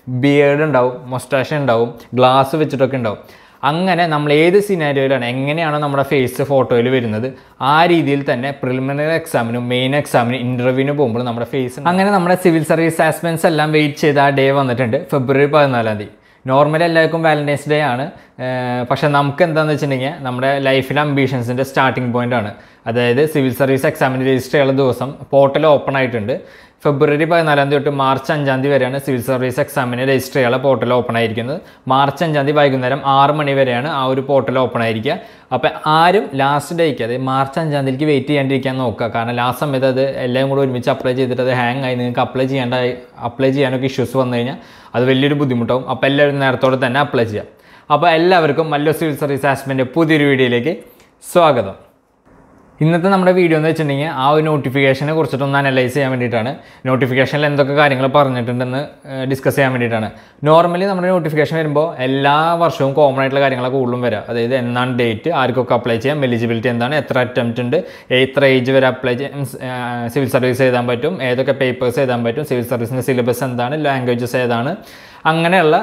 beard ഉണ്ടാവും moustache ഉണ്ടാവും glass വെച്ചിട്ടൊക്കെ ഉണ്ടാവും അങ്ങനെ നമ്മൾ ഏത് സിനാരിയോയിലാണ് എങ്ങനെയാണോ നമ്മുടെ ഫേസ് ഫോട്ടോയിൽ വരുന്നത് ആ രീതിയിൽ തന്നെ പ്രിലിമിനറി എക്സാമിനും മെയിൻ എക്സാമിനും ഇൻ്റർവ്യൂവിന് പോകുമ്പോൾ നമ്മുടെ ഫേസ് അങ്ങനെ നമ്മുടെ സിവിൽ സർവീസ് ആസ്പെൻസ് എല്ലാം വെയിറ്റ് ചെയ്ത ആ ഡേ വന്നിട്ടുണ്ട് ഫെബ്രുവരി പതിനാലാം തീയതി നോർമലി എല്ലാവർക്കും വാലൻറ്റൈൻസ് ഡേ ആണ് ഏർ പക്ഷേ നമുക്ക് എന്താണെന്ന് വെച്ചിട്ടുണ്ടെങ്കിൽ നമ്മുടെ ലൈഫിലെ അംബീഷൻസിൻ്റെ സ്റ്റാർട്ടിംഗ് പോയിന്റ് ആണ് അതായത് സിവിൽ സർവീസ് എക്സാമിന് രജിസ്റ്റർ ചെയ്യുന്ന ദിവസം പോർട്ടൽ ഓപ്പൺ ആയിട്ടുണ്ട് ഫെബ്രുവരി പതിനാലാം തീയതി തൊട്ട് മാർച്ച് അഞ്ചാം തീയതി വരെയാണ് സിവിൽ സർവീസ് എക്സാമിന് രജിസ്റ്റർ ചെയ്യാനുള്ള പോർട്ടൽ ഓപ്പൺ ആയിരിക്കുന്നത് മാർച്ച് അഞ്ചാം തീയതി വൈകുന്നേരം ആറ് മണി വരെയാണ് ആ ഒരു പോർട്ടൽ ഓപ്പൺ ആയിരിക്കുക അപ്പോൾ ആരും ലാസ്റ്റ് ഡേക്ക് അതായത് മാർച്ച് അഞ്ചാം തീയതിക്ക് വെയിറ്റ് ചെയ്യാണ്ടിരിക്കാൻ നോക്കുക കാരണം ലാസ്റ്റ് സമയത്ത് അത് എല്ലാം കൂടെ ഒരുമിച്ച് അപ്ലൈ ചെയ്തിട്ട് അത് ഹാങ് ആയി നിങ്ങൾക്ക് അപ്ലൈ ചെയ്യേണ്ട അപ്ലൈ ചെയ്യാനൊക്കെ ഇഷ്യൂസ് വന്നു കഴിഞ്ഞാൽ അത് വലിയൊരു ബുദ്ധിമുട്ടാവും അപ്പോൾ എല്ലാവരും നേരത്തോടെ തന്നെ അപ്ലൈ ചെയ്യാം അപ്പോൾ എല്ലാവർക്കും മല്ലു സിവിൽ സർവീസ് ആസ്മെൻ്റെ പുതിയൊരു വീഡിയോയിലേക്ക് സ്വാഗതം ഇന്നത്തെ നമ്മുടെ വീഡിയോ എന്ന് വെച്ചിട്ടുണ്ടെങ്കിൽ ആ ഒരു നോട്ടിഫിക്കേഷനെ കുറിച്ചിട്ടൊന്ന് അനലൈസ് ചെയ്യാൻ വേണ്ടിയിട്ടാണ് നോട്ടിഫിക്കേഷനിൽ എന്തൊക്കെ കാര്യങ്ങൾ പറഞ്ഞിട്ടുണ്ടെന്ന് ഡിസ്കസ് ചെയ്യാൻ വേണ്ടിയിട്ടാണ് നോർമലി നമ്മുടെ നോട്ടിഫിക്കേഷൻ വരുമ്പോൾ എല്ലാ വർഷവും കോമൺ ആയിട്ടുള്ള കാര്യങ്ങളൊക്കെ കൂടുതലും വരാം അതായത് എന്നാണ് ഡേറ്റ് ആർക്കൊക്കെ അപ്ലൈ ചെയ്യാം എലിജിബിലിറ്റി എന്താണ് എത്ര അറ്റംപ്റ്റ് ഉണ്ട് എത്ര ഏജ് വരെ അപ്ലൈ ചെയ്യാം സിവിൽ സർവീസ് എഴുതാൻ പറ്റും ഏതൊക്കെ പേപ്പേഴ്സ് എഴുതാൻ പറ്റും സിവിൽ സർവീസിൻ്റെ സിലബസ് എന്താണ് ലാംഗ്വേജസ് ഏതാണ് അങ്ങനെയുള്ള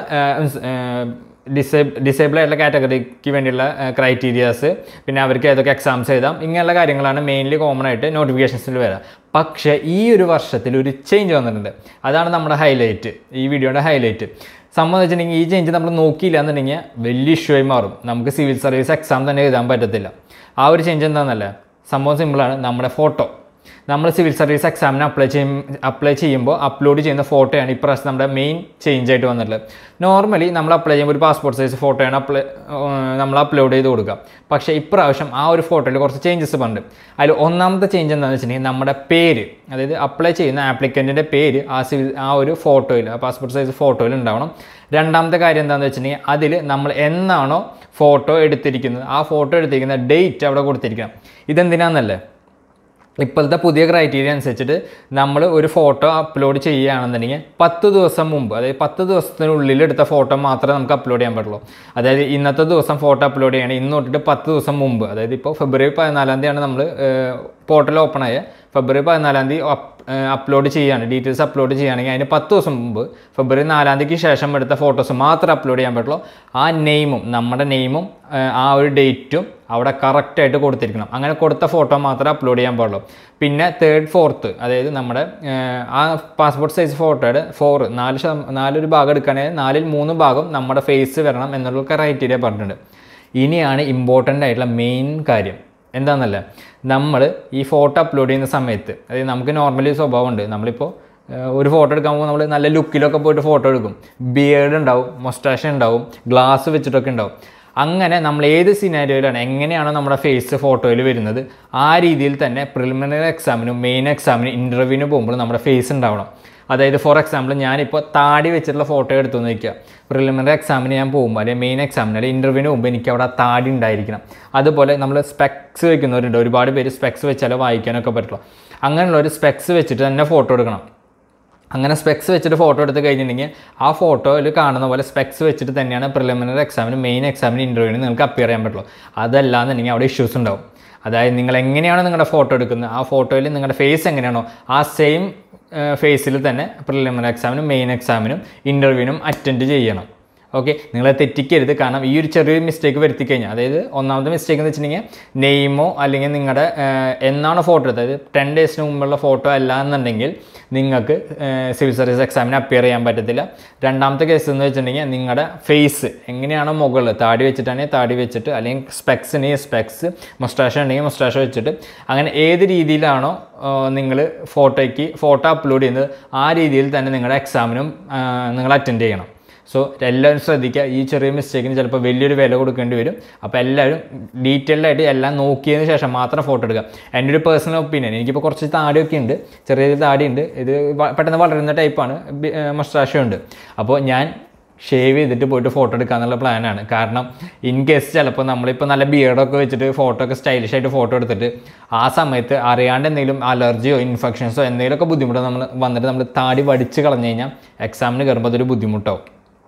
ഡിസേബ് ഡിസേബിൾ ആയിട്ടുള്ള കാറ്റഗറിക്ക് വേണ്ടിയുള്ള ക്രൈറ്റീരിയാസ് പിന്നെ അവർക്ക് ഏതൊക്കെ എക്സാംസ് എഴുതാം ഇങ്ങനെയുള്ള കാര്യങ്ങളാണ് മെയിൻലി കോമൺ ആയിട്ട് നോട്ടിഫിക്കേഷൻസിൽ വരാം പക്ഷേ ഈ ഒരു വർഷത്തിൽ ഒരു ചേഞ്ച് വന്നിട്ടുണ്ട് അതാണ് നമ്മുടെ ഹൈലൈറ്റ് ഈ വീഡിയോയുടെ ഹൈലൈറ്റ് സംഭവം എന്ന് വെച്ചിട്ടുണ്ടെങ്കിൽ ഈ ചേഞ്ച് നമ്മൾ നോക്കിയില്ല എന്നുണ്ടെങ്കിൽ വലിയ ഇഷ്യൂ ആയി മാറും നമുക്ക് സിവിൽ സർവീസ് എക്സാം തന്നെ എഴുതാൻ പറ്റത്തില്ല ആ ഒരു ചേഞ്ച് എന്താണെന്നല്ല സംഭവം സിമ്പിളാണ് നമ്മുടെ ഫോട്ടോ നമ്മൾ സിവിൽ സർവീസ് എക്സാമിന് അപ്ലൈ ചെയ്യും അപ്ലൈ ചെയ്യുമ്പോൾ അപ്ലോഡ് ചെയ്യുന്ന ഫോട്ടോയാണ് ഇപ്രാവശ്യം നമ്മുടെ മെയിൻ ചേഞ്ച് ആയിട്ട് വന്നിട്ടുള്ളത് നോർമലി നമ്മൾ അപ്ലൈ ചെയ്യുമ്പോൾ ഒരു പാസ്പോർട്ട് സൈസ് ഫോട്ടോയാണ് അപ്ലൈ നമ്മൾ അപ്ലോഡ് ചെയ്ത് കൊടുക്കുക പക്ഷേ ഇപ്രാവശ്യം ആ ഒരു ഫോട്ടോയിൽ കുറച്ച് ചേഞ്ചസ് ഉണ്ട് അതിൽ ഒന്നാമത്തെ ചേഞ്ച് എന്താണെന്ന് വെച്ചിട്ടുണ്ടെങ്കിൽ നമ്മുടെ പേര് അതായത് അപ്ലൈ ചെയ്യുന്ന ആപ്ലിക്കൻറ്റിൻ്റെ പേര് ആ സിവിൽ ആ ഒരു ഫോട്ടോയിൽ ആ പാസ്പോർട്ട് സൈസ് ഫോട്ടോയിൽ ഉണ്ടാവണം രണ്ടാമത്തെ കാര്യം എന്താണെന്ന് വെച്ചിട്ടുണ്ടെങ്കിൽ അതിൽ നമ്മൾ എന്നാണോ ഫോട്ടോ എടുത്തിരിക്കുന്നത് ആ ഫോട്ടോ എടുത്തിരിക്കുന്ന ഡേറ്റ് അവിടെ കൊടുത്തിരിക്കണം ഇതെന്തിനാണെന്നല്ലേ ഇപ്പോഴത്തെ പുതിയ ക്രൈറ്റീരിയ അനുസരിച്ചിട്ട് നമ്മൾ ഒരു ഫോട്ടോ അപ്ലോഡ് ചെയ്യുകയാണെന്നുണ്ടെങ്കിൽ പത്ത് ദിവസം മുമ്പ് അതായത് പത്ത് ദിവസത്തിനുള്ളിൽ എടുത്ത ഫോട്ടോ മാത്രമേ നമുക്ക് അപ്ലോഡ് ചെയ്യാൻ പറ്റുള്ളൂ അതായത് ഇന്നത്തെ ദിവസം ഫോട്ടോ അപ്ലോഡ് ചെയ്യണം ഇന്ന് തൊട്ടിട്ട് പത്ത് ദിവസം മുമ്പ് അതായത് ഇപ്പോൾ ഫെബ്രുവരി പതിനാലാം തീയതിയാണ് നമ്മൾ പോർട്ടൽ ഓപ്പൺ ആയ ഫെബ്രുവരി പതിനാലാം തീയതി അപ്ലോഡ് ചെയ്യുകയാണ് ഡീറ്റെയിൽസ് അപ്ലോഡ് ചെയ്യുകയാണെങ്കിൽ അതിന് പത്ത് ദിവസം മുമ്പ് ഫെബ്രുവരി നാലാം തീയതിക്ക് ശേഷം എടുത്ത ഫോട്ടോസ് മാത്രമേ അപ്ലോഡ് ചെയ്യാൻ പറ്റുള്ളൂ ആ നെയിമും നമ്മുടെ നെയിമും ആ ഒരു ഡേറ്റും അവിടെ കറക്റ്റായിട്ട് കൊടുത്തിരിക്കണം അങ്ങനെ കൊടുത്ത ഫോട്ടോ മാത്രമേ അപ്ലോഡ് ചെയ്യാൻ പാടുള്ളൂ പിന്നെ തേർഡ് ഫോർത്ത് അതായത് നമ്മുടെ ആ പാസ്പോർട്ട് സൈസ് ഫോട്ടോയുടെ ഫോർ നാല് ശതം നാലൊരു ഭാഗം എടുക്കുകയാണെങ്കിൽ നാലിൽ മൂന്ന് ഭാഗം നമ്മുടെ ഫേസ് വരണം എന്നുള്ള ക്രൈറ്റീരിയ പറഞ്ഞിട്ടുണ്ട് ഇനിയാണ് ഇമ്പോർട്ടൻ്റ് ആയിട്ടുള്ള മെയിൻ കാര്യം എന്താണെന്നല്ല നമ്മൾ ഈ ഫോട്ടോ അപ്ലോഡ് ചെയ്യുന്ന സമയത്ത് അതായത് നമുക്ക് നോർമലി സ്വഭാവമുണ്ട് നമ്മളിപ്പോൾ ഒരു ഫോട്ടോ എടുക്കാൻ പോകുമ്പോൾ നമ്മൾ നല്ല ലുക്കിലൊക്കെ പോയിട്ട് ഫോട്ടോ എടുക്കും ബിയേർഡ് ഉണ്ടാവും മൊസ്റ്റാഷ് ഉണ്ടാവും ഗ്ലാസ് വെച്ചിട്ടൊക്കെ ഉണ്ടാവും അങ്ങനെ നമ്മൾ ഏത് സിനാരിയോയിലാണ് എങ്ങനെയാണോ നമ്മുടെ ഫേസ് ഫോട്ടോയിൽ വരുന്നത് ആ രീതിയിൽ തന്നെ പ്രിലിമിനറി എക്സാമിനും മെയിൻ എക്സാമിനും ഇൻ്റർവ്യൂവിന് പോകുമ്പോൾ നമ്മുടെ ഫേസ് ഉണ്ടാവണം അതായത് ഫോർ എക്സാമ്പിൾ ഞാനിപ്പോൾ താടി വെച്ചിട്ടുള്ള ഫോട്ടോ എടുത്തു നിൽക്കുക പ്രിലിമിനറി എക്സാമിന് ഞാൻ പോകുമ്പോൾ അല്ലെങ്കിൽ മെയിൻ എക്സാമിന് അല്ലെങ്കിൽ ഇൻ്റർവ്യൂവിന് മുമ്പ് എനിക്ക് അവിടെ താടി ഉണ്ടായിരിക്കണം അതുപോലെ നമ്മൾ സ്പെക്സ് വെക്കുന്നവരുണ്ട് ഒരുപാട് പേര് സ്പെക്സ് വെച്ചാലേ വായിക്കാനൊക്കെ പറ്റുള്ളൂ അങ്ങനെയുള്ള ഒരു സ്പെക്സ് വെച്ചിട്ട് തന്നെ ഫോട്ടോ എടുക്കണം അങ്ങനെ സ്പെക്സ് വെച്ചിട്ട് ഫോട്ടോ എടുത്ത് കഴിഞ്ഞിട്ടുണ്ടെങ്കിൽ ആ ഫോട്ടോയിൽ കാണുന്ന പോലെ സ്പെക്സ് വെച്ചിട്ട് തന്നെയാണ് പ്രിലിമിനറി എക്സാമിന് മെയിൻ എക്സാമിന് ഇൻ്റർവ്യൂവിന് നിങ്ങൾക്ക് അപ്പിയർ ചെയ്യാൻ പറ്റുള്ളൂ അതല്ലാന്നുണ്ടെങ്കിൽ അവിടെ ഇഷ്യൂസ് ഉണ്ടാവും അതായത് നിങ്ങൾ എങ്ങനെയാണോ നിങ്ങളുടെ ഫോട്ടോ എടുക്കുന്നത് ആ ഫോട്ടോയിൽ നിങ്ങളുടെ ഫേസ് എങ്ങനെയാണോ ആ സെയിം ഫേസിൽ തന്നെ പ്രിലിമിനറി എക്സാമിനും മെയിൻ എക്സാമിനും ഇൻ്റർവ്യൂവിനും അറ്റൻഡ് ചെയ്യണം ഓക്കെ നിങ്ങളെ തെറ്റിക്കരുത് കാരണം ഈ ഒരു ചെറിയൊരു മിസ്റ്റേക്ക് വരുത്തി കഴിഞ്ഞാൽ അതായത് ഒന്നാമത്തെ മിസ്റ്റേക്ക് എന്ന് വെച്ചിട്ടുണ്ടെങ്കിൽ നെയിമോ അല്ലെങ്കിൽ നിങ്ങളുടെ എന്നാണോ ഫോട്ടോ എടുത്തത് അതായത് ടെൻ ഡേയ്സിന് മുമ്പുള്ള ഫോട്ടോ അല്ല എന്നുണ്ടെങ്കിൽ നിങ്ങൾക്ക് സിവിൽ സർവീസ് എക്സാമിന് അപ്പിയർ ചെയ്യാൻ പറ്റത്തില്ല രണ്ടാമത്തെ കേസ് എന്ന് വെച്ചിട്ടുണ്ടെങ്കിൽ നിങ്ങളുടെ ഫേസ് എങ്ങനെയാണോ മുകളിൽ താടി വെച്ചിട്ടാണെങ്കിൽ താടി വെച്ചിട്ട് അല്ലെങ്കിൽ സ്പെക്സിന് സ്പെക്സ് മൊസ്റ്റാഷ് ഉണ്ടെങ്കിൽ മൊസ്റ്റാഷ് വെച്ചിട്ട് അങ്ങനെ ഏത് രീതിയിലാണോ നിങ്ങൾ ഫോട്ടോയ്ക്ക് ഫോട്ടോ അപ്ലോഡ് ചെയ്യുന്നത് ആ രീതിയിൽ തന്നെ നിങ്ങളുടെ എക്സാമിനും നിങ്ങൾ അറ്റൻഡ് ചെയ്യണം സോ എല്ലാവരും ശ്രദ്ധിക്കുക ഈ ചെറിയ മിസ്റ്റേക്കിന് ചിലപ്പോൾ വലിയൊരു വില കൊടുക്കേണ്ടി വരും അപ്പോൾ എല്ലാവരും ഡീറ്റെയിൽഡ് ആയിട്ട് എല്ലാം നോക്കിയതിന് ശേഷം മാത്രം ഫോട്ടോ എടുക്കുക എൻ്റെ ഒരു പേഴ്സണൽ ഒപ്പീനിയൻ എനിക്കിപ്പോൾ കുറച്ച് താടിയൊക്കെ ഉണ്ട് ചെറിയൊരു താടിയുണ്ട് ഇത് പെട്ടെന്ന് വളരുന്ന ടൈപ്പാണ് മസ്റ്റാഷോ ഉണ്ട് അപ്പോൾ ഞാൻ ഷേവ് ചെയ്തിട്ട് പോയിട്ട് ഫോട്ടോ എടുക്കാന്നുള്ള പ്ലാനാണ് കാരണം ഇൻ കേസ് ചിലപ്പോൾ നമ്മളിപ്പോൾ നല്ല ബിയർഡൊക്കെ വെച്ചിട്ട് ഫോട്ടോ ഒക്കെ സ്റ്റൈലിഷ് ആയിട്ട് ഫോട്ടോ എടുത്തിട്ട് ആ സമയത്ത് അറിയാണ്ട് എന്തെങ്കിലും അലർജിയോ ഇൻഫെക്ഷൻസോ എന്തെങ്കിലുമൊക്കെ ബുദ്ധിമുട്ടോ നമ്മൾ വന്നിട്ട് നമ്മൾ താടി വടിച്ച് കളഞ്ഞു കഴിഞ്ഞാൽ എക്സാമിന് കയറുമ്പോൾ അതൊരു ബുദ്ധിമുട്ടാവും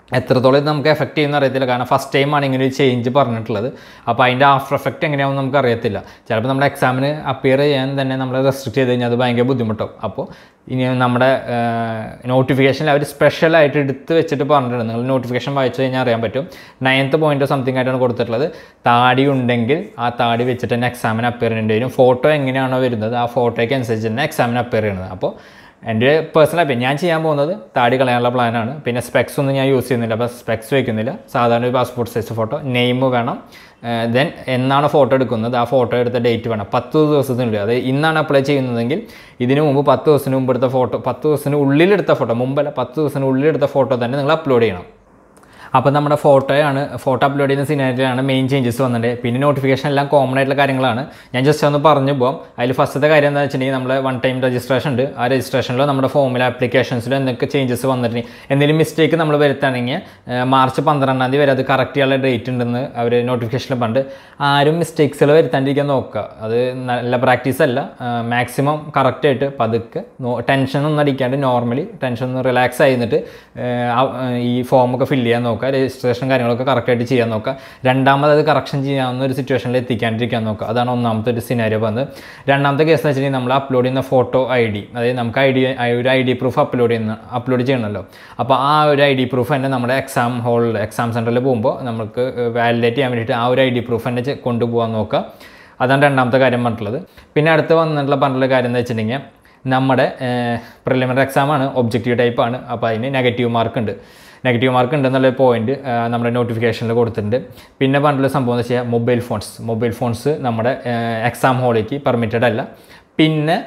എത്രത്തോളം ഇത് നമുക്ക് എഫക്റ്റ് ചെയ്യുന്ന അറിയത്തില്ല കാരണം ഫസ്റ്റ് ടൈമാണ് ഇങ്ങനെ ഒരു ചേഞ്ച് പറഞ്ഞിട്ടുള്ളത് അപ്പോൾ അതിൻ്റെ ആഫ്റ്റർ എഫക്റ്റ് എങ്ങനെയാവും നമുക്ക് അറിയത്തില്ല ചിലപ്പോൾ നമ്മുടെ എക്സാമിന് അപ്പിയർ ചെയ്യാൻ തന്നെ നമ്മൾ റെസ്ട്രിക്ട് ചെയ്ത് കഴിഞ്ഞാൽ അത് ഭയങ്കര ബുദ്ധിമുട്ടാവും അപ്പോൾ ഇനി നമ്മുടെ നോട്ടിഫിക്കേഷനിൽ അവർ സ്പെഷ്യലായിട്ട് എടുത്ത് വെച്ചിട്ട് പറഞ്ഞിട്ടുണ്ട് നിങ്ങൾ നോട്ടിഫിക്കേഷൻ വായിച്ചു കഴിഞ്ഞാൽ അറിയാൻ പറ്റും നയൻത്ത് പോയിന്റ് സംതിങ് ആയിട്ടാണ് കൊടുത്തിട്ടുള്ളത് താടി ഉണ്ടെങ്കിൽ ആ താടി വെച്ചിട്ട് തന്നെ എക്സാമിന് അപ്പിയർ ചെയ്യേണ്ടി വരും ഫോട്ടോ എങ്ങനെയാണോ വരുന്നത് ആ ഫോട്ടോയ്ക്ക് അനുസരിച്ച് തന്നെ എക്സാമിന് അപ്പിയർ ചെയ്യുന്നത് അപ്പോൾ എൻ്റെ പേഴ്സണൽ ഒപ്പീനിയൻ ഞാൻ ചെയ്യാൻ പോകുന്നത് താടി കളയാനുള്ള പ്ലാനാണ് പിന്നെ സ്പെക്സ് ഒന്നും ഞാൻ യൂസ് ചെയ്യുന്നില്ല അപ്പോൾ സ്പെക്സ് വയ്ക്കുന്നില്ല സാധാരണ ഒരു പാസ്പോർട്ട് സൈസ് ഫോട്ടോ നെയിം വേണം ദെൻ എന്നാണ് ഫോട്ടോ എടുക്കുന്നത് ആ ഫോട്ടോ എടുത്ത ഡേറ്റ് വേണം പത്ത് ദിവസത്തിനുള്ളിൽ അത് ഇന്നാണ് അപ്ലൈ ചെയ്യുന്നതെങ്കിൽ ഇതിനു മുമ്പ് പത്ത് ദിവസത്തിന് മുമ്പ് എടുത്ത ഫോട്ടോ പത്ത് ദിവസത്തിന് ഉള്ളിലെടുത്ത ഫോട്ടോ മുമ്പല്ല പത്ത് ദിവസത്തിന് ഉള്ളിലെടുത്ത ഫോട്ടോ തന്നെ നിങ്ങൾ അപ്ലോഡ് ചെയ്യണം അപ്പോൾ നമ്മുടെ ഫോട്ടോയാണ് ഫോട്ടോ അപ്ലോഡ് ചെയ്യുന്ന സിനാരിയാണ് മെയിൻ ചേഞ്ചസ് വന്നിട്ട് പിന്നെ നോട്ടിഫിക്കേഷൻ എല്ലാം കോമൺ ആയിട്ടുള്ള കാര്യങ്ങളാണ് ഞാൻ ജസ്റ്റ് ഒന്ന് പറഞ്ഞു പോകാം അതിൽ ഫസ്റ്റത്തെ കാര്യം എന്താ വെച്ചിട്ടുണ്ടെങ്കിൽ നമ്മൾ വൺ ടൈം രജിസ്ട്രേഷൻ ഉണ്ട് ആ രജിസ്ട്രേഷനിലോ നമ്മുടെ ഫോമിൽ ആപ്ലിക്കേഷൻസിലോ എന്തൊക്കെ ചേഞ്ചസ് വന്നിട്ടുണ്ടെങ്കിൽ എന്തെങ്കിലും മിസ്റ്റേക്ക് നമ്മൾ വരുത്തുകയാണെങ്കിൽ മാർച്ച് പന്ത്രണ്ടാം തീയതി വരെ അത് കറക്റ്റ് ചെയ്യാനുള്ള ഡേറ്റ് ഉണ്ടെന്ന് അവർ നോട്ടിഫിക്കേഷനിൽ പണ്ട് ആരും മിസ്റ്റേക്സുകൾ വരുത്താണ്ടിരിക്കാൻ നോക്കുക അത് നല്ല പ്രാക്ടീസ് അല്ല മാക്സിമം കറക്റ്റായിട്ട് പതുക്കെ ടെൻഷൻ ഒന്നും അടിക്കാണ്ട് നോർമലി ടെൻഷൻ ഒന്ന് റിലാക്സ് ആയിരുന്നിട്ട് ഈ ഫോമൊക്കെ ഫില്ല് ചെയ്യാൻ നോക്കുക രജിസ്ട്രേഷൻ കാര്യങ്ങളൊക്കെ കറക്റ്റായിട്ട് ചെയ്യാൻ നോക്കുക രണ്ടാമത് അത് കറക്ഷൻ ചെയ്യാവുന്ന ഒരു സിറ്റുവേഷനിൽ എത്തിക്കാണ്ടിരിക്കാൻ നോക്കുക അതാണ് ഒന്നാമത്തെ ഒരു സിനാരിയോ പറഞ്ഞത് രണ്ടാമത്തെ കേസ് എന്ന് വെച്ചിട്ടുണ്ടെങ്കിൽ നമ്മൾ അപ്ലോഡ് ചെയ്യുന്ന ഫോട്ടോ ഐ ഡി അതായത് നമുക്ക് ഐ ഡി ഒരു ഐ ഡി പ്രൂഫ് അപ്ലോഡ് ചെയ്യുന്ന അപ്ലോഡ് ചെയ്യണമല്ലോ അപ്പോൾ ആ ഒരു ഐ ഡി പ്രൂഫ് തന്നെ നമ്മുടെ എക്സാം ഹോളിൽ എക്സാം സെൻറ്ററിൽ പോകുമ്പോൾ നമുക്ക് വാലിഡേറ്റ് ചെയ്യാൻ വേണ്ടിയിട്ട് ആ ഒരു ഐ ഡി പ്രൂഫ് തന്നെ ചെ- കൊണ്ടുപോകാൻ നോക്കുക അതാണ് രണ്ടാമത്തെ കാര്യം പറഞ്ഞിട്ടുള്ളത് പിന്നെ അടുത്ത് വന്നിട്ടുള്ള പറഞ്ഞിട്ടുള്ള കാര്യം എന്ന് വെച്ചിട്ടുണ്ടെങ്കിൽ നമ്മുടെ പ്രിലിമിനറി എക്സാമാണ് ഒബ്ജക്റ്റീവ് ടൈപ്പാണ് അപ്പോൾ അതിന് നെഗറ്റീവ് മാർക്ക് ഉണ്ട് നെഗറ്റീവ് മാർക്ക് ഉണ്ടെന്നുള്ള പോയിന്റ് നമ്മുടെ നോട്ടിഫിക്കേഷനിൽ കൊടുത്തിട്ടുണ്ട് പിന്നെ പറഞ്ഞിട്ടുള്ള സംഭവം എന്ന് വെച്ചാൽ മൊബൈൽ ഫോൺസ് മൊബൈൽ ഫോൺസ് നമ്മുടെ എക്സാം ഹോളിലേക്ക് പെർമിറ്റഡ് അല്ല പിന്നെ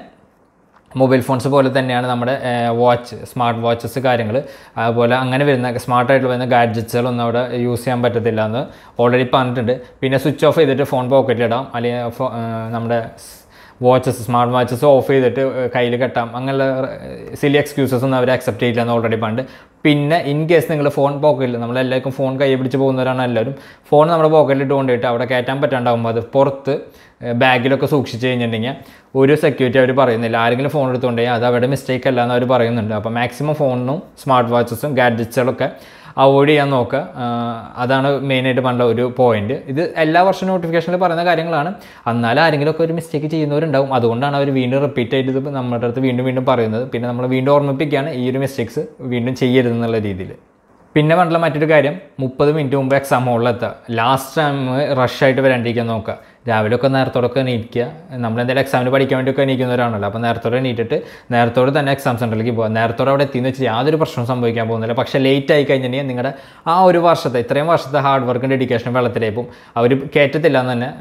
മൊബൈൽ ഫോൺസ് പോലെ തന്നെയാണ് നമ്മുടെ വാച്ച് സ്മാർട്ട് വാച്ചസ് കാര്യങ്ങൾ അതുപോലെ അങ്ങനെ വരുന്ന സ്മാർട്ടായിട്ട് വരുന്ന ഗാഡ്ജറ്റ്സുകളൊന്നും അവിടെ യൂസ് ചെയ്യാൻ പറ്റത്തില്ല എന്ന് ഓൾറെഡി പറഞ്ഞിട്ടുണ്ട് പിന്നെ സ്വിച്ച് ഓഫ് ചെയ്തിട്ട് ഫോൺ പോക്കറ്റിലിടാം അല്ലെങ്കിൽ ഫോ- ആ, നമ്മുടെ വാച്ചസ് സ്മാർട്ട് വാച്ചസ് ഓഫ് ചെയ്തിട്ട് കയ്യിൽ കെട്ടാം അങ്ങനെയുള്ള സിലി എക്സ്ക്യൂസസ് ഒന്നും അവർ അക്സെപ്റ്റ് ചെയ്യില്ല എന്ന് ഓൾറെഡി പണ്ട് പിന്നെ ഇൻ കേസ് നിങ്ങൾ ഫോൺ പോക്കറ്റിൽ നമ്മളെല്ലാവർക്കും ഫോൺ കൈ പിടിച്ച് പോകുന്നവരാണ് എല്ലാവരും ഫോൺ നമ്മുടെ പോക്കറ്റിൽ ഇട്ട് കൊണ്ടുപോയിട്ട് അവിടെ കയറ്റാൻ പറ്റാണ്ടാകുമ്പോൾ അത് പുറത്ത് ബാഗിലൊക്കെ സൂക്ഷിച്ച് കഴിഞ്ഞിട്ടുണ്ടെങ്കിൽ ഒരു സെക്യൂരിറ്റി അവർ പറയുന്നില്ല ആരെങ്കിലും ഫോൺ എടുത്തുകൊണ്ടെങ്കിൽ അത് അവരുടെ മിസ്റ്റേക്ക് അല്ല എന്ന് അവർ പറയുന്നുണ്ട് അപ്പോൾ മാക്സിമം ഫോണിനും സ്മാർട്ട് വാച്ചസും ഗാഡ്ജറ്റ്സുകളൊക്കെ അവോയ്ഡ് ചെയ്യാൻ നോക്കുക ആ, അതാണ് മെയിനായിട്ട് പറഞ്ഞ ഒരു പോയിന്റ് ഇത് എല്ലാ വർഷവും നോട്ടിഫിക്കേഷനിൽ പറയുന്ന കാര്യങ്ങളാണ് എന്നാലും ആരെങ്കിലും ഒക്കെ ഒരു മിസ്റ്റേക്ക് ചെയ്യുന്നവരുണ്ടാവും അതുകൊണ്ടാണ് അവർ വീണ്ടും റിപ്പീറ്റ് ആയിട്ട് ഇത് നമ്മുടെ അടുത്ത് വീണ്ടും വീണ്ടും പറയുന്നത് പിന്നെ നമ്മൾ വീണ്ടും ഓർമ്മിപ്പിക്കുകയാണ് ഈ ഒരു മിസ്റ്റേക്സ് വീണ്ടും ചെയ്യരുതെന്നുള്ള രീതിയിൽ പിന്നെ പറഞ്ഞിട്ടുള്ള മറ്റൊരു കാര്യം മുപ്പത് മിനിറ്റ് മുമ്പ് എക്സാം ഹോളിലെത്തുക ലാസ്റ്റ് ടൈം റഷായിട്ട് വരാണ്ടിരിക്കാൻ നോക്കുക രാവിലെ ഒക്കെ നേരത്തോടൊക്കെ എണീക്കുക നമ്മൾ എന്തെങ്കിലും എക്സാമിന് പഠിക്കാൻ വേണ്ടിയൊക്കെ എണീക്കുന്നവരാണല്ലോ അപ്പോൾ നേരത്തോടെ എണീറ്റിട്ട് നേരത്തോടെ തന്നെ എക്സാം സെൻറ്ററിലേക്ക് പോകുക നേരത്തോടെ അവിടെ എത്തിയെന്ന് വെച്ചാൽ യാതൊരു പ്രശ്നവും സംഭവിക്കാൻ പോകുന്നില്ല പക്ഷേ ലേറ്റ് ആയി കഴിഞ്ഞിട്ടുണ്ടെങ്കിൽ നിങ്ങളുടെ ആ ഒരു വർഷത്തെ ഇത്രയും വർഷത്തെ ഹാർഡ് വർക്കും ഡെഡിക്കേഷനും വെള്ളത്തിലേക്ക് പോകും അവർ കയറ്റത്തില്ല എന്ന് തന്നെ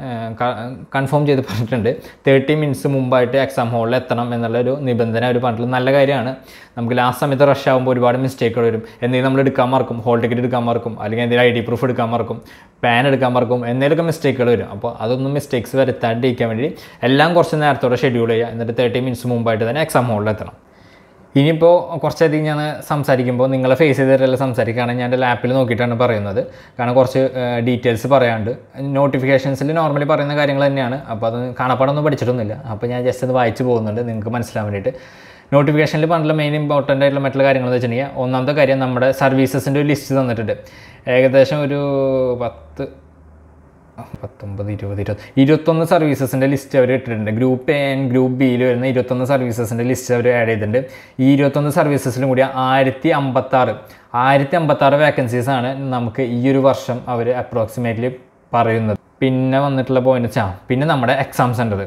കൺഫേം ചെയ്ത് പറഞ്ഞിട്ടുണ്ട് തേർട്ടി മിനിറ്റ്സ് മുമ്പായിട്ട് എക്സാം ഹോളിൽ എത്തണം എന്നുള്ളൊരു നിബന്ധന അവർ പറഞ്ഞിട്ടുള്ളത് നല്ല കാര്യമാണ് നമുക്ക് ലാസ്റ്റ് സമയത്ത് റഷ് ആകുമ്പോൾ ഒരുപാട് മിസ്റ്റേക്കുകൾ വരും എന്തെങ്കിലും നമ്മൾ എടുക്കാൻ മറക്കും ഹോൾ ടിക്കറ്റ് എടുക്കാൻ മറക്കും അല്ലെങ്കിൽ എന്തെങ്കിലും ഐ ഡി പ്രൂഫ് എടുക്കാൻ മറക്കും പാൻ എടുക്കാൻ മറക്കും എന്തെങ്കിലുമൊക്കെ മിസ്റ്റേക്കുകൾ വരും അപ്പോൾ അതൊന്നും മിസ്റ്റേക്സ് വരുത്താണ്ടിരിക്കാൻ വേണ്ടി എല്ലാം കുറച്ച് നേരത്തോടെ ഷെഡ്യൂൾ ചെയ്യുക എന്നിട്ട് തേർട്ടി മിനിറ്റ്സ് മുമ്പായിട്ട് തന്നെ എക്സാം ഹോളിൽ എത്തണം ഇനിയിപ്പോൾ കുറച്ചധികം ഞാൻ സംസാരിക്കുമ്പോൾ നിങ്ങളെ ഫേസ് ചെയ്തിട്ടല്ല സംസാരിക്കുകയാണെങ്കിൽ ഞാൻ എൻ്റെ ലാപ്പിൽ നോക്കിയിട്ടാണ് പറയുന്നത് കാരണം കുറച്ച് ഡീറ്റെയിൽസ് പറയാണ്ട് നോട്ടിഫിക്കേഷൻസിൽ നോർമലി പറയുന്ന കാര്യങ്ങൾ തന്നെയാണ് അപ്പോൾ അത് കാണാപ്പാടൊന്നും പഠിച്ചിട്ടൊന്നുമില്ല അപ്പോൾ ഞാൻ ജസ്റ്റ് ഒന്ന് വായിച്ച് പോകുന്നുണ്ട് നിങ്ങൾക്ക് മനസ്സിലാൻ വേണ്ടിയിട്ട് നോട്ടിഫിക്കേഷനിൽ പറഞ്ഞിട്ടുള്ള മെയിൻ ഇമ്പോർട്ടൻ്റ് ആയിട്ടുള്ള മറ്റുള്ള കാര്യങ്ങൾ എന്ന് വെച്ചിട്ടുണ്ടെങ്കിൽ ഒന്നാമത്തെ കാര്യം നമ്മുടെ സർവീസസിൻ്റെ ഒരു ലിസ്റ്റ് തന്നിട്ടുണ്ട് ഏകദേശം ഒരു പത്ത് പത്തൊമ്പത് ഇരുപത് ഇരുപത് ഇരുപത്തൊന്ന് സർവീസസിൻ്റെ ലിസ്റ്റ് അവർ ഇട്ടിട്ടുണ്ട് ഗ്രൂപ്പ് എ ആൻഡ് ഗ്രൂപ്പ് ബിയിൽ വരുന്ന ഇരുപത്തൊന്ന് സർവീസസിൻ്റെ ലിസ്റ്റ് അവർ ആഡ് ചെയ്തിട്ടുണ്ട് ഈ ഇരുപത്തൊന്ന് സർവീസസിലും കൂടി ആയിരത്തി അമ്പത്താറ് ആയിരത്തി അമ്പത്താറ് വേക്കൻസീസ് ആണ് നമുക്ക് ഈ ഒരു വർഷം അവർ അപ്രോക്സിമേറ്റ്ലി പറയുന്നത് പിന്നെ വന്നിട്ടുള്ള പോയിന്റ് വെച്ചാൽ പിന്നെ നമ്മുടെ എക്സാം സെൻറ്റർ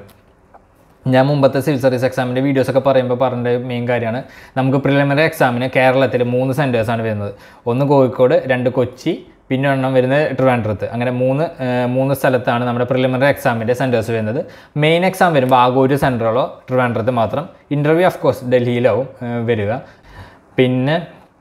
ഞാൻ മുമ്പത്തെ സിവിൽ സർവീസ് എക്സാമിൻ്റെ വീഡിയോസ് ഒക്കെ പറയുമ്പോൾ പറഞ്ഞ മെയിൻ കാര്യമാണ് നമുക്ക് പ്രിലിമിനറി എക്സാമിന് കേരളത്തിൽ മൂന്ന് സെൻറ്റേഴ്സാണ് വരുന്നത് ഒന്ന് കോഴിക്കോട് രണ്ട് കൊച്ചി പിന്നെ ഒരെണ്ണം വരുന്നത് ട്രിവാൻഡ്രത്ത് അങ്ങനെ മൂന്ന് ഏഹ്, മൂന്ന് സ്ഥലത്താണ് നമ്മുടെ പ്രിലിമിനറി എക്സാമിൻ്റെ സെൻറ്റേഴ്സ് വരുന്നത് മെയിൻ എക്സാം വരുമ്പോൾ ആകെ ഒരു സെൻറ്ററുകളോ ട്രിവാൻഡ്രത്ത് മാത്രം ഇൻ്റർവ്യൂ ഓഫ് കോഴ്സ് ഡൽഹിയിലാവും ഏഹ്, വരിക പിന്നെ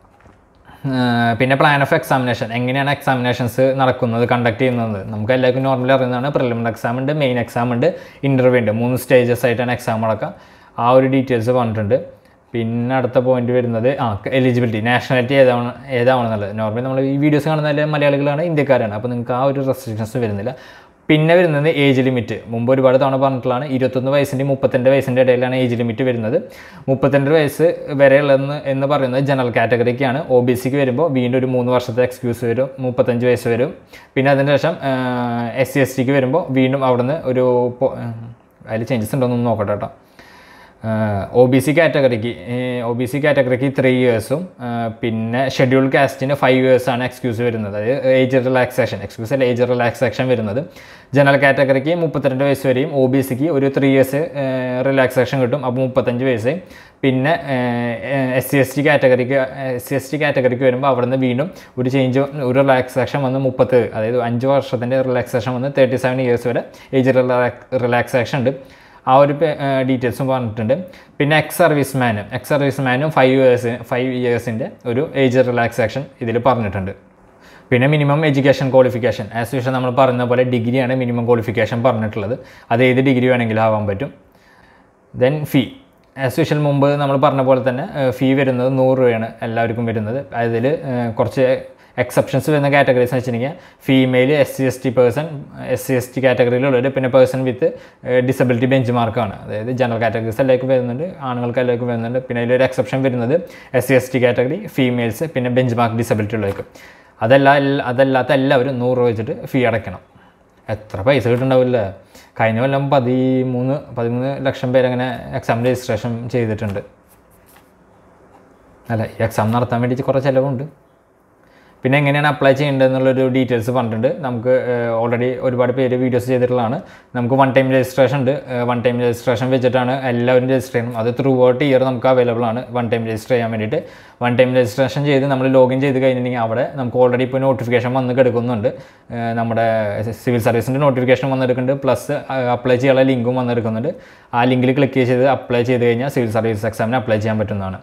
ആഹ് പിന്നെ പ്ലാൻ ഓഫ് എക്സാമിനേഷൻ എങ്ങനെയാണ് എക്സാമിനേഷൻസ് നടക്കുന്നത് കണ്ടക്ട് ചെയ്യുന്നത് നമുക്ക് എല്ലാവർക്കും നോർമലി അറിയുന്നതാണ് പ്രിലിമിനറി എക്സാം ഉണ്ട് മെയിൻ എക്സാം ഉണ്ട് ഇൻ്റർവ്യൂ ഉണ്ട് മൂന്ന് സ്റ്റേജസ് ആയിട്ടാണ് എക്സാം നടക്കുക ആ ഒരു ഡീറ്റെയിൽസ് പറഞ്ഞിട്ടുണ്ട് പിന്നെ അടുത്ത പോയിന്റ് വരുന്നത് ആ എലിജിബിലിറ്റി നാഷണാലിറ്റി ഏതാണ് ഏതാണെന്നുള്ളത് നോർമലി നമ്മൾ ഈ വീഡിയോസ് കാണുന്ന എല്ലാ മലയാളികളാണ് ഇന്ത്യക്കാരാണ് അപ്പോൾ നിങ്ങൾക്ക് ആ ഒരു റെസ്ട്രിക്ഷൻസ് വരുന്നില്ല പിന്നെ വരുന്നത് ഏജ് ലിമിറ്റ് മുമ്പ് ഒരുപാട് തവണ പറഞ്ഞിട്ടുള്ളതാണ് ഇരുപത്തൊന്ന് വയസ്സിൻ്റെ മുപ്പത്തിരണ്ട് വയസ്സിൻ്റെ ഇടയിലാണ് ഏജ് ലിമിറ്റ് വരുന്നത് മുപ്പത്തിരണ്ട് വയസ്സ് വരെയുള്ളതെന്ന് എന്ന് പറയുന്നത് ജനറൽ കാറ്റഗറിക്കാണ് ഒ ബി സിക്ക് വരുമ്പോൾ വീണ്ടും ഒരു മൂന്ന് വർഷത്തെ എക്സ്ക്യൂസ് വരും മുപ്പത്തഞ്ച് വയസ്സ് വരും പിന്നെ അതിന് ശേഷം എസ് സി എസ് ടിക്ക് വരുമ്പോൾ വീണ്ടും അവിടുന്ന് ഒരു പൊ- അതിൽ ചേഞ്ചസ് ഉണ്ടോ എന്നൊന്ന് നോക്കട്ടെ കേട്ടോ ഒ ബി സി കാറ്റഗറിക്ക് ഒ ബി സി കാറ്റഗറിക്ക് ത്രീ ഇയേഴ്സും പിന്നെ ഷെഡ്യൂൾ കാസ്റ്റിന് ഫൈവ് ഇയേഴ്സാണ് എക്സ്ക്യൂസ് വരുന്നത് അതായത് ഏജ് റിലാക്സേഷൻ എക്സ്ക്യൂസ് അല്ല ഏജ് റിലാക്സേഷൻ വരുന്നത് ജനറൽ കാറ്റഗറിക്ക് മുപ്പത്തിരണ്ട് വയസ്സ് വരെയും ഒ ബി സിക്ക് ഒരു ത്രീ ഇയേഴ്സ് റിലാക്സേഷൻ കിട്ടും അപ്പോൾ മുപ്പത്തഞ്ച് വയസ്സ് പിന്നെ എസ് സി എസ് ടി കാറ്റഗറിക്ക് എസ് സി എസ് ടി കാറ്റഗറിക്ക് വരുമ്പോൾ അവിടെ നിന്ന് വീണ്ടും ഒരു ചേഞ്ച് ഒരു റിലാക്സേഷൻ വന്ന് മുപ്പത്ത് അതായത് അഞ്ച് വർഷത്തിൻ്റെ റിലാക്സേഷൻ വന്ന് തേർട്ടി സെവൻ ഇയേഴ്സ് വരെ ഏജ് റിലാക്സേഷൻ ഉണ്ട് ആ ഒരു ഡീറ്റെയിൽസും പറഞ്ഞിട്ടുണ്ട് പിന്നെ എക്സ് സർവീസ് മാനും എക്സ് സർവീസ് മാനും ഫൈവ് ഇയേഴ്സ് ഫൈവ് ഇയേഴ്സിൻ്റെ ഒരു ഏജ് റിലാക്സേഷൻ ഇതിൽ പറഞ്ഞിട്ടുണ്ട് പിന്നെ minimum education qualification as usual നമ്മൾ പറഞ്ഞ പോലെ ഡിഗ്രിയാണ് മിനിമം ക്വാളിഫിക്കേഷൻ പറഞ്ഞിട്ടുള്ളത് അത് ഏത് ഡിഗ്രി വേണമെങ്കിലും ആവാൻ പറ്റും ദെൻ ഫീ ആസ് യൂഷ്വൽ മുമ്പ് നമ്മൾ പറഞ്ഞ പോലെ തന്നെ ഫീ വരുന്നത് നൂറ് രൂപയാണ് എല്ലാവർക്കും വരുന്നത് അതിൽ കുറച്ച് എക്സെപ്ഷൻസ് വരുന്ന കാറ്റഗറീസ് എന്ന് വെച്ചിട്ടുണ്ടെങ്കിൽ female S C S T person S C S T കാറ്റഗറിയിലുള്ളവർ പിന്നെ പേഴ്സൺ വിത്ത് ഡിസബിലിറ്റി ബെഞ്ച് മാർക്കാണ് അതായത് ജനറൽ കാറ്റഗറീസ് എല്ലാവർക്കും വരുന്നുണ്ട് ആണുങ്ങൾക്ക് എല്ലാവർക്കും വരുന്നുണ്ട് പിന്നെ അതിലൊരു എക്സെപ്ഷൻ വരുന്നത് S C S T category females പിന്നെ ബെഞ്ച് മാർക്ക് ഡിസബിലിറ്റി ഉള്ളവർക്ക് അതല്ല അതല്ലാത്ത എല്ലാവരും നൂറ് രൂപ വെച്ചിട്ട് ഫീ അടയ്ക്കണം എത്ര പൈസ കിട്ടുന്നുണ്ടാവില്ല കഴിഞ്ഞ കൊല്ലം പതിമൂന്ന് പതിമൂന്ന് ലക്ഷം പേര് അങ്ങനെ എക്സാം രജിസ്ട്രേഷൻ ചെയ്തിട്ടുണ്ട് അല്ല ഈ എക്സാം നടത്താൻ വേണ്ടി കുറേ ചിലവുണ്ട് പിന്നെ എങ്ങനെയാണ് അപ്ലൈ ചെയ്യേണ്ടത് എന്നുള്ളൊരു ഡീറ്റെയിൽസ് പറഞ്ഞിട്ടുണ്ട് നമുക്ക് ഓൾറെഡി ഒരുപാട് പേര് വീഡിയോസ് ചെയ്തിട്ടുള്ളതാണ് നമുക്ക് വൺ ടൈം രജിസ്ട്രേഷൻ ഉണ്ട് വൺ ടൈം രജിസ്ട്രേഷൻ വെച്ചിട്ടാണ് എല്ലാവരും രജിസ്റ്റർ ചെയ്യണം അത് ത്രൂ ഔട്ട് ഇയർ നമുക്ക് അവൈലബിൾ ആണ് വൺ ടൈം രജിസ്റ്റർ ചെയ്യാൻ വേണ്ടിയിട്ട് വൺ ടൈം രജിസ്ട്രേഷൻ ചെയ്ത് നമ്മൾ ലോഗിൻ ചെയ്ത് കഴിഞ്ഞിട്ടുണ്ടെങ്കിൽ അവിടെ നമുക്ക് ഓൾറെഡി ഇപ്പോൾ നോട്ടിഫിക്കേഷൻ വന്ന് കിടക്കുന്നുണ്ട് ഏഹ് നമ്മുടെ സിവിൽ സർവീസിൻ്റെ നോട്ടിഫിക്കേഷൻ വന്നെടുക്കുന്നുണ്ട് പ്ലസ് അപ്ലൈ ചെയ്യാനുള്ള ലിങ്കും വന്നെടുക്കുന്നുണ്ട് ആ ലിങ്കിൽ ക്ലിക്ക് ചെയ്ത് അപ്ലൈ ചെയ്ത് കഴിഞ്ഞാൽ സിവിൽ സർവീസ് എക്സാമിന് അപ്ലൈ ചെയ്യാൻ പറ്റുന്നതാണ്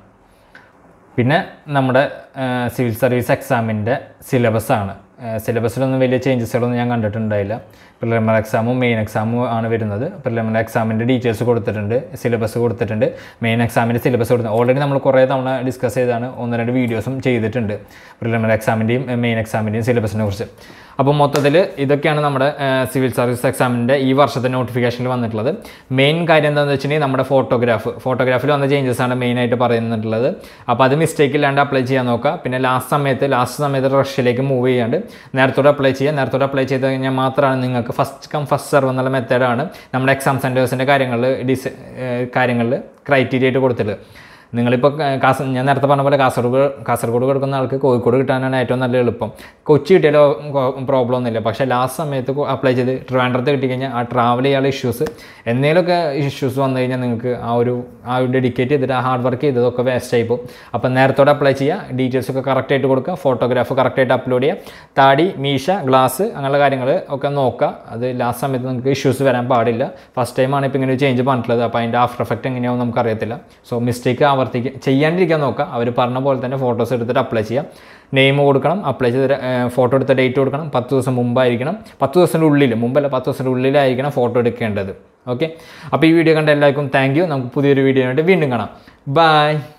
പിന്നെ നമ്മുടെ സിവിൽ സർവീസ് എക്സാമിൻ്റെ സിലബസാണ് സിലബസിലൊന്നും വലിയ ചേഞ്ചസുകളൊന്നും ഞാൻ കണ്ടിട്ടുണ്ടായില്ല പ്രിലിമിനറി എക്സാമും മെയിൻ എക്സാമും ആണ് വരുന്നത് പ്രിലിമിനറി എക്സാമിൻ്റെ ഡീറ്റെയിൽസ് കൊടുത്തിട്ടുണ്ട് സിലബസ് കൊടുത്തിട്ടുണ്ട് മെയിൻ എക്സാമിൻ്റെ സിലബസ് കൊടുത്തു ഓൾറെഡി നമ്മൾ കുറേ തവണ ഡിസ്കസ് ചെയ്താണ് ഒന്ന് രണ്ട് വീഡിയോസും ചെയ്തിട്ടുണ്ട് പ്രിലിമിനറി എക്സാമിൻ്റെയും മെയിൻ എക്സാമിൻ്റെയും സിലബസിനെ കുറിച്ച് അപ്പോൾ മൊത്തത്തിൽ ഇതൊക്കെയാണ് നമ്മുടെ സിവിൽ സർവീസ് എക്സാമിൻ്റെ ഈ വർഷത്തെ നോട്ടിഫിക്കേഷനിൽ വന്നിട്ടുള്ളത് മെയിൻ കാര്യം എന്താണെന്ന് വെച്ചിട്ടുണ്ടെങ്കിൽ നമ്മുടെ ഫോട്ടോഗ്രാഫ് ഫോട്ടോഗ്രാഫിൽ വന്ന ചേഞ്ചസ് ആണ് മെയിനായിട്ട് പറയുന്നുള്ളത് അപ്പോൾ അത് മിസ്റ്റേക്ക് ഇല്ലാണ്ട് അപ്ലൈ ചെയ്യാൻ നോക്കുക പിന്നെ ലാസ്റ്റ് സമയത്ത് ലാസ്റ്റ് സമയത്ത് റഷ്യയിലേക്ക് മൂവ് ചെയ്യാണ്ട് നേരത്തോടെ അപ്ലൈ ചെയ്യുക നേരത്തോടെ അപ്ലൈ ചെയ്ത് കഴിഞ്ഞാൽ മാത്രമാണ് നിങ്ങൾക്ക് ഫസ്റ്റ് കം ഫസ്റ്റ് സെർവ് എന്നുള്ള മെത്തേഡാണ് നമ്മുടെ എക്സാം സെൻറ്റേഴ്സിൻ്റെ കാര്യങ്ങളിൽ ഡിസ് കാര്യങ്ങളിൽ ക്രൈറ്റീരിയ ആയിട്ട് കൊടുത്തിട്ടുള്ളത് നിങ്ങളിപ്പോൾ കാസ ഞാൻ നേരത്തെ പറഞ്ഞ പോലെ കാസർഗോഡ് കാസർഗോഡ് കൊടുക്കുന്ന ആൾക്ക് കോഴിക്കോട് കിട്ടാനാണ് ഏറ്റവും നല്ല എളുപ്പം കൊച്ചി കിട്ടിയാലോ പ്രോബ്ലം ഒന്നുമില്ല പക്ഷേ ലാസ്റ്റ് സമയത്ത് അപ്ലൈ ചെയ്ത് ട്രിവാൻഡ്രത്ത് കിട്ടിക്കഴിഞ്ഞാൽ ആ ട്രാവൽ ചെയ്യാനുള്ള ഇഷ്യൂസ് എന്തെങ്കിലുമൊക്കെ ഇഷ്യൂസ് വന്നു കഴിഞ്ഞാൽ നിങ്ങൾക്ക് ആ ഒരു ആ ഒരു ഡെഡിക്കേറ്റ് ചെയ്തിട്ട് ആ ഹാർഡ് വർക്ക് ചെയ്തതൊക്കെ വേസ്റ്റ് ആയി പോകും അപ്പോൾ നേരത്തോടെ അപ്ലൈ ചെയ്യുക ഡീറ്റെയിൽസ് ഒക്കെ കറക്റ്റായിട്ട് കൊടുക്കുക ഫോട്ടോഗ്രാഫ് കറക്റ്റായിട്ട് അപ്ലോഡ് ചെയ്യുക താടി മീശ ഗ്ലാസ് അങ്ങനെയുള്ള കാര്യങ്ങൾ ഒക്കെ നോക്കുക അത് ലാസ്റ്റ് സമയത്ത് നിങ്ങൾക്ക് ഇഷ്യൂസ് വരാൻ പാടില്ല ഫസ്റ്റ് ടൈമാണ് ഇപ്പോൾ ഇങ്ങനെ ഒരു ചേഞ്ച് പറഞ്ഞിട്ടുള്ളത് അപ്പോൾ അതിൻ്റെ ആഫ്റ്റർ എഫക്റ്റ് എങ്ങനെയാവും നമുക്കറിയത്തില്ല സോ മിസ്റ്റേക്ക് ആവർത്തിക്കുക ചെയ്യാണ്ടിരിക്കാൻ നോക്കുക അവർ പറഞ്ഞ പോലെ തന്നെ ഫോട്ടോസ് എടുത്തിട്ട് അപ്ലൈ ചെയ്യാം നെയിം കൊടുക്കണം അപ്ലൈ ചെയ്ത് ഫോട്ടോ എടുത്ത ഡേറ്റ് കൊടുക്കണം പത്ത് ദിവസം മുമ്പായിരിക്കണം പത്ത് ദിവസത്തിൻ്റെ ഉള്ളിൽ മുമ്പല്ല പത്ത് ദിവസത്തിൻ്റെ ഉള്ളിലായിരിക്കണം ഫോട്ടോ എടുക്കേണ്ടത് ഓക്കെ അപ്പോൾ ഈ വീഡിയോ കണ്ട എല്ലാവർക്കും താങ്ക് യു നമുക്ക് പുതിയൊരു വീഡിയോ ആയിട്ട് വീണ്ടും കാണാം ബൈ